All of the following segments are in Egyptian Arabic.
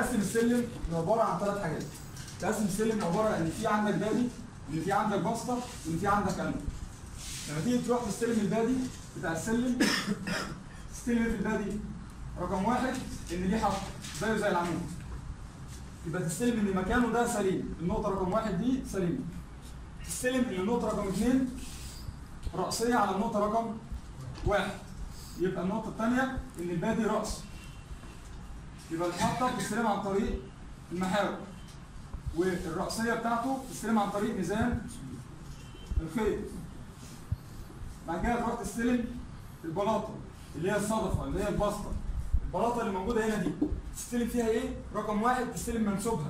تقسم السلم عباره عن ثلاث حاجات تقسم السلم عباره ان في عندك بادي ان في عندك بسطه وان في عندك قلب لما تيجي تروح في السلم البادي بتاع السلم السلم في البادي رقم واحد ان ليه حق زيه زي العمود يبقى تستلم ان مكانه ده سليم النقطه رقم واحد دي سليمه تستلم ان النقطه رقم اثنين رأسية على النقطة رقم واحد يبقى النقطة الثانية إن البادي رأس يبقى المحطة بتستلم عن طريق المحاور والرأسية بتاعته بتستلم عن طريق ميزان الخيط بعد كده تروح تستلم البلاطة اللي هي الصدفة اللي هي البسطة البلاطة اللي موجودة هنا دي تستلم فيها ايه؟ رقم واحد تستلم منسوبها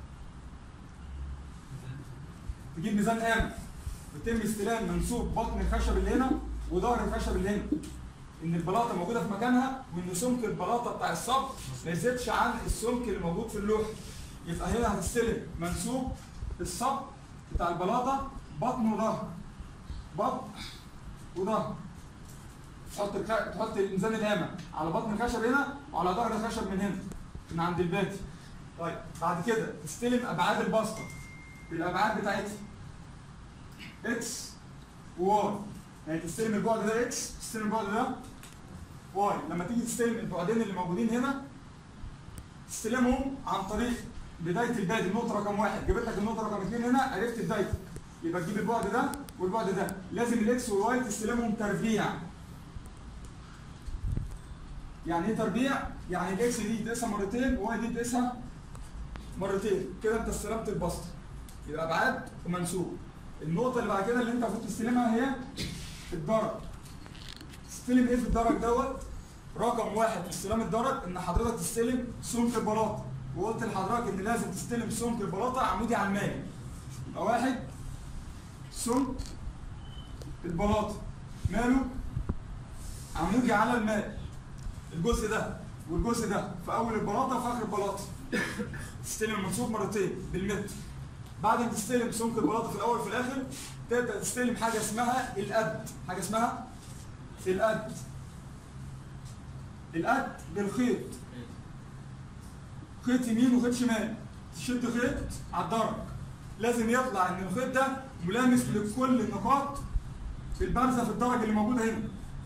تجيب ميزان قامة بيتم استلام منسوب بطن الخشب اللي هنا وظهر الخشب اللي هنا ان البلاطه موجوده في مكانها وان سمك البلاطه بتاع الصب ما يزيدش عن السمك اللي موجود في اللوح يبقى هنا هتستلم منسوب الصب بتاع البلاطه بطن وظهر بطن وظهر تحط الخ... تحط ميزان القامه على بطن الخشب هنا وعلى ظهر الخشب من هنا من عند الباتي طيب بعد كده تستلم ابعاد البسطه بالابعاد بتاعتها اكس وواي يعني تستلم البعد ده اكس تستلم البعد ده واي لما تيجي تستلم البعدين اللي موجودين هنا تستلمهم عن طريق بدايه البادي النقطه رقم واحد جبت لك النقطه رقم اثنين هنا عرفت بدايتك يبقى تجيب البعد ده والبعد ده لازم الاكس والواي تستلمهم تربيع يعني ايه تربيع؟ يعني الاكس دي تقيسها مرتين والواي دي تقيسها مرتين كده انت استلمت البسط يبقى ابعاد ومنسوب النقطة اللي بعد كده اللي انت المفروض تستلمها هي الدرج. تستلم ايه في الدرج دوت؟ رقم واحد في استلام الدرج ان حضرتك تستلم سمك البلاطة، وقلت لحضرتك ان لازم تستلم سمك البلاطة عمودي على الماء. يبقى واحد سمك البلاطة ماله؟ عمودي على الماء. الجزء ده والجزء ده في اول البلاطة وفي اخر البلاطة. تستلم المنسوب مرتين بالمتر. بعد ما تستلم سمك البلاطه في الاول وفي الاخر تبدا تستلم حاجه اسمها القد حاجه اسمها القد القد بالخيط خيط يمين وخيط شمال تشد خيط على الدرج لازم يطلع ان الخيط ده ملامس لكل النقاط في البارزه في الدرج اللي موجوده هنا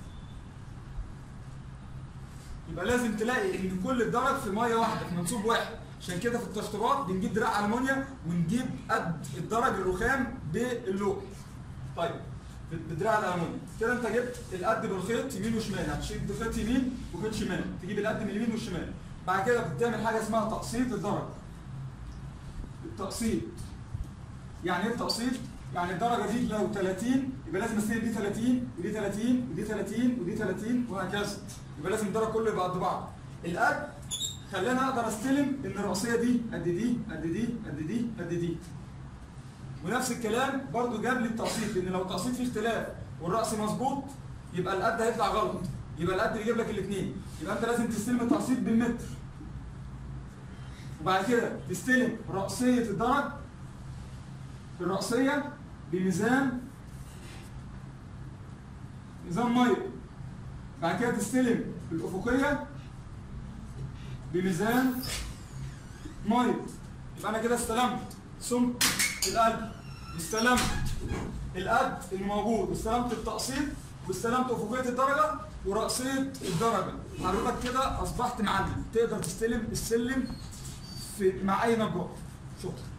يبقى لازم تلاقي ان كل الدرج في ميه واحده في منسوب واحد عشان كده في التشطيبات بنجيب دراع المونيا ونجيب قد الدرج الرخام باللوح. طيب بدراع الالمونيا كده انت جبت القد بالخيط يمين وشمال هتشد خيط يمين وخيط شمال تجيب القد من اليمين والشمال بعد كده بتعمل حاجه اسمها تقسيط الدرج. التقسيط يعني ايه التقسيط؟ يعني الدرجه دي لو 30 يبقى لازم استلم دي 30 ودي 30 ودي 30 ودي 30 وهكذا يبقى لازم الدرج كله يبقى قد بعض. القد خلاني اقدر استلم ان الراسيه دي قد دي قد دي قد دي قد دي ونفس الكلام برضو جاب لي التقسيط لان لو التقسيط فيه اختلاف والراس مظبوط يبقى القد هيطلع غلط يبقى القد بيجيب لك الاثنين يبقى انت لازم تستلم التقسيط بالمتر وبعد كده تستلم راسيه الدرج الراسيه بميزان ميزان ميه بعد كده تستلم الافقيه بميزان ميه يبقى انا كده استلمت سمك القلب استلمت القد الموجود واستلمت التقسيط واستلمت افقيه الدرجه وراسيه الدرجه حضرتك كده اصبحت معلم تقدر تستلم السلم في مع اي نجار شكرا